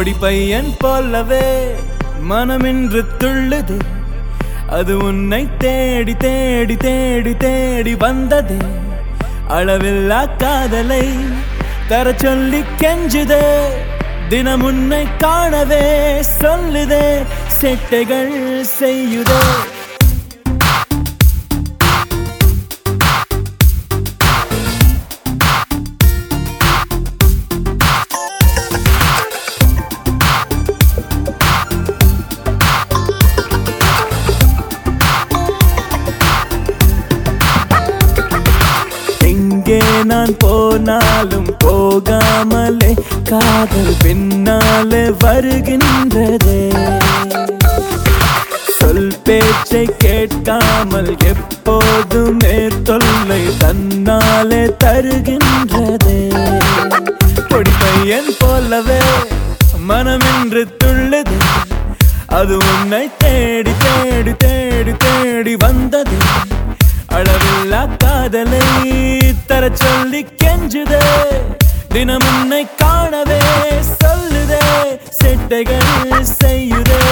பொடி பையன் போலவே மனமின்று துள்ளுது அது உன்னை தேடி தேடி தேடி தேடி வந்ததே அளவில்லா காதலை தர சொல்லி கெஞ்சுதே தினம் உன்னை காணவே சொல்லுதே செட்டைகள் செய்யுதே எங்கே நான் போனாலும் போகாமலே காதல் பின்னாலே வருகின்றதே சொல் பேச்சை கேட்காமல் எப்போதுமே தொல்லை தன்னாலே தருகின்றதே கொடி பையன் போலவே மனமின்று துள்ளுது அது உன்னை தேடி தேடி தேடி தேடி வந்தது அளவில்லா காதலை தர சொல்லி கெஞ்சுதே தினம் உன்னை காணவே சொல்லுதே செட்டைகள் செய்யுதே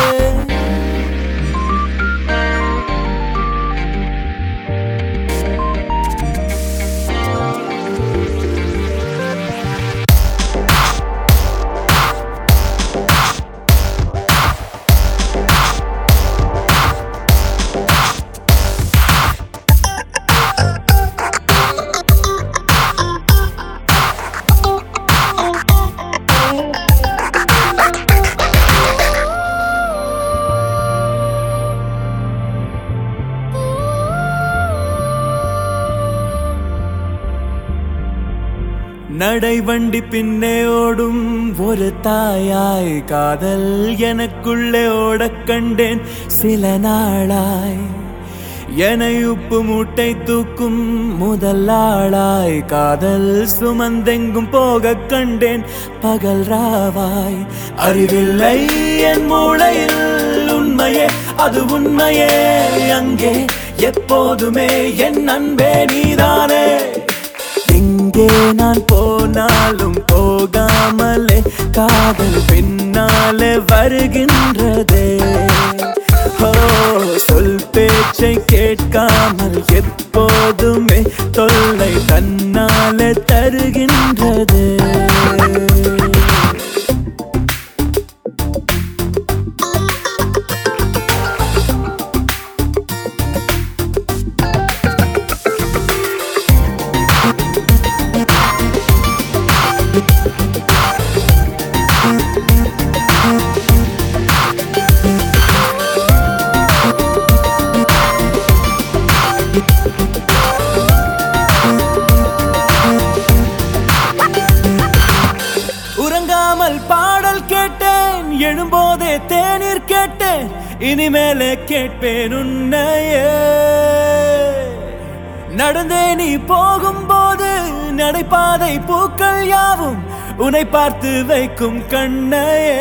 நடைவண்டி பின்னே ஓடும் ஒரு தாயாய் காதல் எனக்குள்ளே ஓடக் கண்டேன் சில நாளாய் என்னை உப்பு மூட்டை தூக்கும் முதல் ஆளாய் காதல் சுமந்தெங்கும் போக கண்டேன் பகல் ராவாய் அறிவில்லை என் மூளையில் உண்மையே அது உண்மையே அங்கே எப்போதுமே என் அன்பே நீதானே எங்கே நான் போனாலும் போகாமலே காதல் பின்னாலே வருகின்றதே ஓ சொல் பேச்சை கேட்காமல் எப்போதுமே தொல்லை தன்னாலே தருகின்றதே உறங்காமல் பாடல் கேட்டேன் எழும்போதே தேநீர் கேட்டேன் இனிமேலே கேட்பேன் உன்னையே நடந்தே நீ போகும்போது நடைபாதை பூக்கள் யாவும் உன்னை பார்த்து வைக்கும் கண்ணையே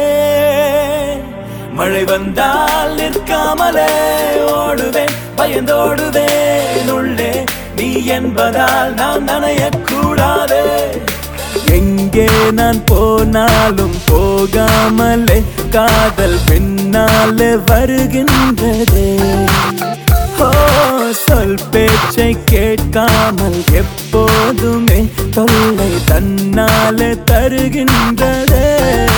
மழை வந்தால் நிற்காமலே ஓடுவேன் பயந்தோடுவேன் உள்ளே நீ என்பதால் நான் நனையக்கூடாது எங்கே நான் போனாலும் போகாமலே காதல் பின்னாலே வருகின்றதே ஓ சொல் பேச்சை கேட்காமல் எப்போதுமே தொல்லை தன்னாலே தருகின்றதே